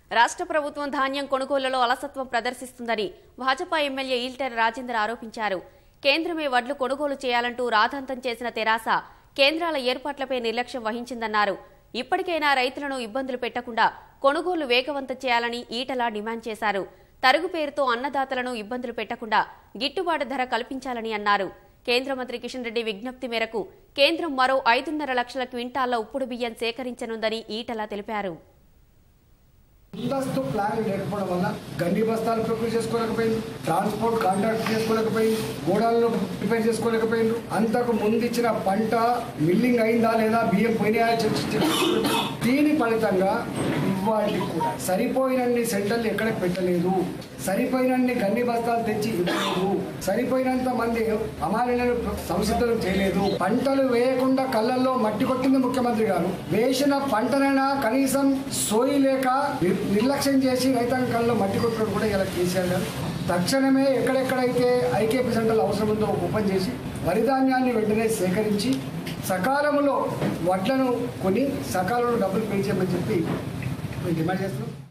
రాష్ట్ర ప్రభుత్వం ధాన్యం కొనుగోలులో అలసత్వం ప్రదర్శిస్తుందని భాజపా ఎమ్మెల్యే ఈల్టర్ రాజేందర్ ఆరోపించారు కేంద్రమే వడ్లు కొనుగోలు చేయాలంటూ రాధాంతం చేసిన తెరాస కేంద్రాల ఏర్పాట్లపై నిర్లక్ష్యం వహించిందన్నారు ఇప్పటికైనా రైతులను ఇబ్బందులు పెట్టకుండా కొనుగోలు వేగవంతం చేయాలని ఈటల డిమాండ్ చేశారు తరుగు పేరుతో అన్నదాతలను ఇబ్బందులు పెట్టకుండా గిట్టుబాటు ధర కల్పించాలని అన్నారు కేంద్ర మంత్రి కిషన్ రెడ్డి విజ్ఞప్తి మేరకు కేంద్రం మరో ఐదున్నర లక్షల క్వింటాళ్ల ఉప్పుడు బియ్యం సేకరించనుందని ఈటల తెలిపారు ముందస్తు ప్లాన్ లేకపోవడం వల్ల గండి బస్తాలు ప్రిపేర్ చేసుకోలేకపోయింది ట్రాన్స్పోర్ట్ కాంట్రాక్ట్ చేసుకోలేకపోయింది గోడాలను ప్రిపేర్ చేసుకోలేకపోయింది అంతకు ముందు ఇచ్చిన పంట మిల్లింగ్ అయిందా లేదా బియ్యం పోయినాయా చెక్ చేసుకోలేదు. దీని ఫలితంగా ఇవాళకి కూడా సరిపోయినన్ని సెంటర్లు ఎక్కడ పెట్టలేదు సరిపోయినన్ని గండి బస్తాలు తెచ్చి ఇవ్వలేదు సరిపోయినంత మంది అమాలీలను సంసిద్ధం చేయలేదు పంటలు వేయకుండా కళ్ళల్లో మట్టి కొట్టింది ముఖ్యమంత్రి గారు వేసిన పంటనైనా కనీసం సోయి లేక నిర్- నిర్లక్ష్యం చేసి రైతాంగ కళ్ళలో మట్టి కొట్టడం కూడా ఇలా కేసీఆర్ గారు తక్షణమే ఎక్కడెక్కడైతే ఐకేపీ సెంటర్లు అవసరం ఉందో ఓపెన్ చేసి వరి ధాన్యాన్ని వెంటనే సేకరించి సకాలంలో వడ్లను కొని సకాలంలో డబ్బులు పే చేయమని చెప్పి మేము డిమాండ్ చేస్తున్నాం